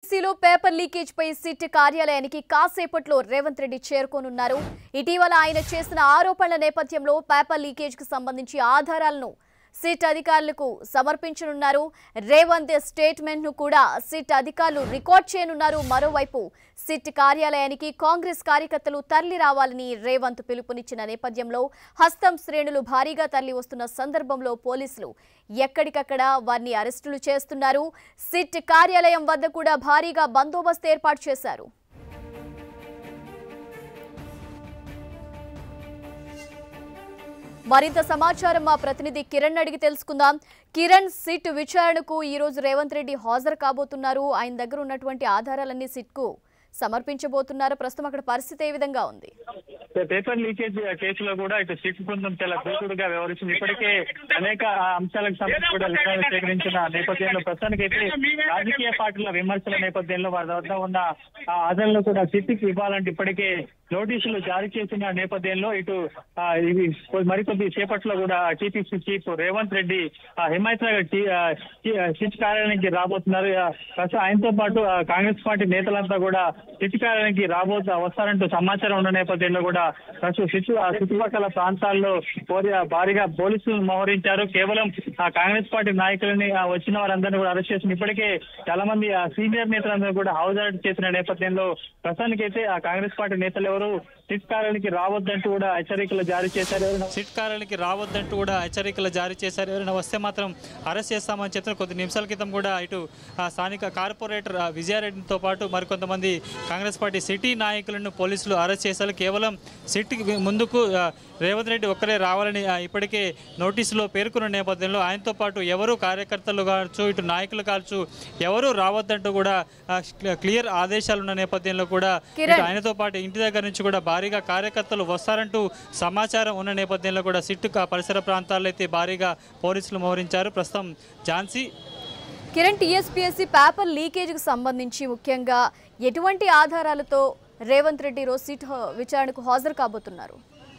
టీపీసీలో paper leakage పై SIT కార్యాలయానికి కాసేపట్లో రేవంత్ రెడ్డి చేరుకోనున్నారు ఇటీవల ఆయన చేసిన ఆరోపణల నేపథ్యంలో పేపర్ లీకేజ్ కు సంబంధించి ఆధారాలను సిట్ అధికారులకు సమర్పించనున్నారు రేవంత్ స్టేట్మెంట్ ను కూడా సిట్ అధికారులు రికార్డ్ చేయనున్నారు మరోవైపు సిట్ కార్యాలయానికి కాంగ్రెస్ కార్యకర్తలు తరలి రావాలని రేవంత్ పిలుపునిచ్చిన నేపథ్యంలో హస్తం శ్రేణులు భారీగా తరలి వస్తున్న సందర్భంలో పోలీసులు ఎక్కడికక్కడ వారిని అరెస్టులు చేస్తున్నారు సిట్ కార్యాలయం వద్ద కూడా భారీగా బందోబస్తు ఏర్పాటు చేశారు మరింత సమాచారం మా ప్రతినిధి కిరణ్ అడిగి తెలుసుకుందాం కిరణ్ సిట్ విచారణకు ఈ రోజు రేవంత్ రెడ్డి హాజరు కాబోతున్నారు ఆయన దగ్గర ఉన్నటువంటి ఆధారాలన్నీ సిట్కు సమర్పించబోతున్నారు ప్రస్తుతం అక్కడ పరిస్థితి ఏ విధంగా ఉంది పేపర్ లీకేజ్ కేసులో కూడా ఇటు సిట్ బృందం చాలా దూకుడుగా వ్యవహరిస్తుంది ఇప్పటికే అనేక ఆ, అంశాలకు సంబంధించి కూడా వివరాలు సేకరించిన నేపథ్యంలో ప్రస్తుతానికైతే రాజకీయ పార్టీల విమర్శల నేపథ్యంలో వారి వద్ద ఉన్న ఆ ఆధారాలు కూడా సిట్కి ఇవ్వాలంటే ఇప్పటికే నోటీసులు జారీ చేసిన నేపథ్యంలో ఇటు ఆ, ఇవి మరికొద్ది సేపట్లో కూడా టీపీసీ చీఫ్ రేవంత్ రెడ్డి ఆ, హిమాయత్ నగర్ టీ- ఆ, టీ- ఆ, సిట్ కార్యాలయానికి రాబోతున్నారు ఆ, ప్రస్తుతం ఆయనతో పాటు ఆ, కాంగ్రెస్ పార్టీ నేతలంతా కూడా సిట్ కార్యాలయానికి రాబోతు వస్తారంటూ సమాచారం ఉన్న నేపథ్యంలో కూడా ప్రస్తుతం సిట్ ఆ చుట్టుపక్కల ప్రాంతాల్లో పోరి- ఆ, భారీగా పోలీసులు మోహరించారు కేవలం ఆ కాంగ్రెస్ పార్టీ నాయకులని ఆ, వచ్చిన వారందరినీ కూడా అరెస్ట్ చేసి ఇప్పటికే చాలా మంది ఆ సీనియర్ నేతలందరూ కూడా హౌస్ అరెస్ట్ చేసిన నేపథ్యంలో ప్రస్తుతానికైతే ఆ కాంగ్రెస్ పార్టీ నేతలు ఎవరు సిట్ కార్యాలయానికి రావద్దంటూ కూడా హెచ్చరికలు జారీ చేశారు ఎవరైనా సిట్ కార్యాలయానికి రావద్దంటూ కూడా హెచ్చరికలు జారీ చేశారు ఎవరైనా వస్తే మాత్రం అరెస్ట్ చేస్తామని చెప్పిన కొద్ది నిమిషాల క్రితం కూడా ఇటు ఆ స్థానిక కార్పొరేటర్ ఆ విజయారెడ్డితో పాటు మరికొంతమంది కాంగ్రెస్ పార్టీ సిటీ నాయకులను పోలీసులు అరెస్ట్ చేశారు కేవలం సిట్కి ముందుకు ఆ, రేవంత్ రెడ్డి ఒక్కరే రావాలని ఆ, ఇప్పటికే నోటీసులో పేర్కొన్న నేపథ్యంలో ఆయనతో పాటు ఎవరు కార్యకర్తలు కావచ్చు ఇటు నాయకులు కావచ్చు ఎవరు రావద్దంటూ కూడా ఆ, క్లియర్ ఆదేశాలు ఉన్న నేపథ్యంలో కూడా కిరణ్. ఇటు ఆయనతో పాటు ఇంటి దగ్గర నుంచి కూడా భారీగా కార్యకర్తలు వస్తారంటూ సమాచారం ఉన్న నేపథ్యంలో కూడా సిట్టు కా- పరిసర ప్రాంతాల్లో అయితే భారీగా పోలీసులు మోహరించారు ప్రస్తుతం ఝాన్సీ కిరణ్ టీఎస్పీఎస్సీ పేపర్ లీకేజ్కి సంబంధించి ముఖ్యంగా ఎటువంటి ఆధారాలతో రేవంత్ రెడ్డి రోజు సిట్ హ- విచారణకు హాజరు కాబోతున్నారు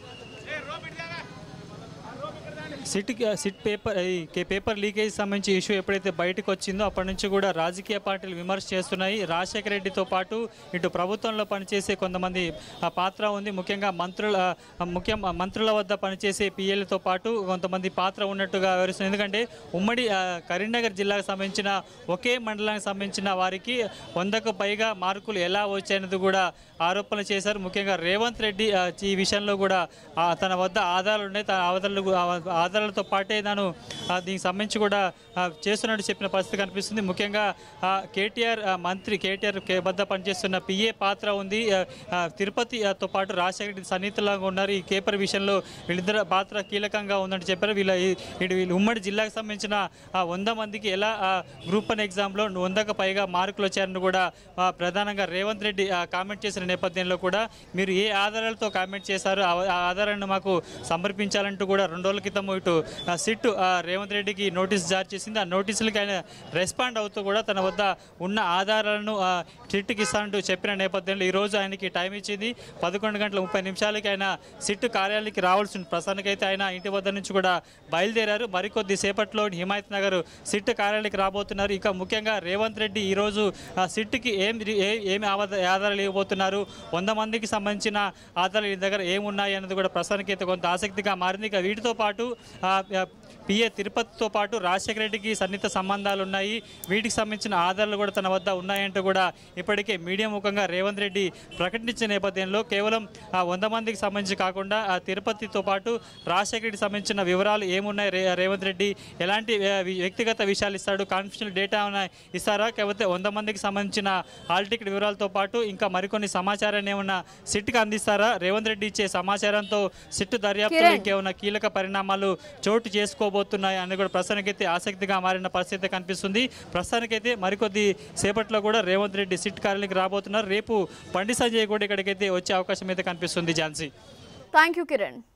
సిట్ సిట్ పేపర్ ఈ కే- పేపర్ లీకేజ్ సంబంధించి ఇష్యూ ఎప్పుడైతే బయటకు వచ్చిందో అప్పటి నుంచి కూడా రాజకీయ పార్టీలు విమర్శ చేస్తున్నాయి రాజశేఖర రెడ్డితో పాటు ఇటు ప్రభుత్వంలో పనిచేసే కొంతమంది ఆ, పాత్ర ఉంది ముఖ్యంగా మంత్రుల ఆ, ముఖ్యం ఆ, మంత్రుల వద్ద పనిచేసే పిఎల్తో పాటు కొంతమంది పాత్ర ఉన్నట్టుగా వివరిస్తుంది ఎందుకంటే ఉమ్మడి ఆ, కరీంనగర్ జిల్లాకు సంబంధించిన ఒకే మండలానికి సంబంధించిన వారికి వందకు పైగా మార్కులు ఎలా వచ్చాయన్నది కూడా ఆరోపణలు చేశారు ముఖ్యంగా రేవంత్ రెడ్డి ఆ, ఈ విషయంలో కూడా ఆ, తన వద్ద ఆధారాలు ఉన్నాయి తన ఆధారాలు ఆ- ఆధారాలతో పాటే తాను ఆ, దీనికి సంబంధించి కూడా ఆ, చేస్తున్నట్టు చెప్పిన పరిస్థితి కనిపిస్తుంది ముఖ్యంగా ఆ, కేటీఆర్ ఆ, మంత్రి కేటీఆర్ కే- వద్ద పనిచేస్తున్న పిఏ పాత్ర ఉంది ఆ, ఆ, తిరుపతి ఆ, తో పాటు రాజశేఖర రెడ్డి సన్నిహితులాగా ఉన్నారు ఈ కేపర్ విషయంలో వీళ్ళిద్దరు పాత్ర కీలకంగా ఉందని చెప్పారు వీళ్ళ ఈ- ఇటు వీళ్ళు ఉమ్మడి జిల్లాకు సంబంధించిన ఆ, వంద మందికి ఎలా ఆ, గ్రూప్ వన్ ఎగ్జామ్లో వందకు పైగా మార్కులు వచ్చారని కూడా ఆ, ప్రధానంగా రేవంత్ రెడ్డి ఆ, కామెంట్ చేసిన నేపథ్యంలో కూడా మీరు ఏ ఆధారాలతో కామెంట్ చేశారో ఆ ఆ ఆధారాలను మాకు సమర్పించాలంటూ కూడా రెండు రోజుల క్రితం ఇటు ఆ, సిట్ ఆ, రేవంత్ రెడ్డికి నోటీస్ జారీ చేసింది ఆ నోటీసులకి ఆయన రెస్పాండ్ అవుతూ కూడా తన వద్ద ఉన్న ఆధారాలను ఆ, సిట్కి ఇస్తానంటూ చెప్పిన నేపథ్యంలో ఈరోజు ఆయనకి టైం ఇచ్చింది పదకొండు గంటల ముప్పై నిమిషాలకి ఆయన సిట్ కార్యాలయానికి రావాల్సి ఉంది ప్రస్తుతానికైతే ఆయన ఇంటి వద్ద నుంచి కూడా బయలుదేరారు మరికొద్ది సేపట్లో హిమాయత్ నగర్ సిట్ కార్యాలయానికి రాబోతున్నారు ఇక ముఖ్యంగా రేవంత్ రెడ్డి ఈరోజు ఆ, సిట్కి ఏం ఏ- ఏమి ఆవద- ఆధారాలు ఇవ్వబోతున్నారు వంద మందికి సంబంధించిన ఆధారాలు ఈ దగ్గర ఏమున్నాయి అన్నది కూడా ప్రస్తుతానికైతే కొంత ఆసక్తిగా మారింది ఇక వీటితో పాటు ఆ, ఆ, పిఏ తిరుపతితో పాటు రాజశేఖర రెడ్డికి సన్నిహిత సంబంధాలు ఉన్నాయి వీటికి సంబంధించిన ఆధారాలు కూడా తన వద్ద ఉన్నాయంటూ కూడా ఇప్పటికే మీడియా ముఖంగా రేవంత్ రెడ్డి ప్రకటించిన నేపథ్యంలో కేవలం ఆ వంద మందికి సంబంధించి కాకుండా ఆ తిరుపతితో పాటు రాజశేఖర రెడ్డికి సంబంధించిన వివరాలు ఏమున్నాయి రే రేవంత్ రెడ్డి ఎలాంటి ఆ, వి- వ్యక్తిగత విషయాలు ఇస్తాడు కాన్ఫిడెన్షియల్ డేటా ఏమైనా ఇస్తారా కాకపోతే వంద మందికి సంబంధించిన హాల్ టికెట్ వివరాలతో పాటు ఇంకా మరికొన్ని సమాచారాన్ని ఏమన్నా సిట్కి అందిస్తారా రేవంత్ రెడ్డి ఇచ్చే సమాచారంతో సిట్ దర్యాప్తులో కిరణ్. ఇంకేమైనా కీలక పరిణామాలు చోటు చేసుకోబోతున్నాయి అని కూడా ప్రస్తుతానికైతే ఆసక్తిగా మారిన పరిస్థితి కనిపిస్తుంది ప్రస్తుతానికైతే మరికొద్ది సేపట్లో కూడా రేవంత్ రెడ్డి సిట్ కార్యాలయానికి రాబోతున్నారు రేపు బండి సంజయ్ కూడా ఇక్కడికైతే వచ్చే అవకాశం అయితే కనిపిస్తుంది ఝాన్సీ థ్యాంక్ యూ కిరణ్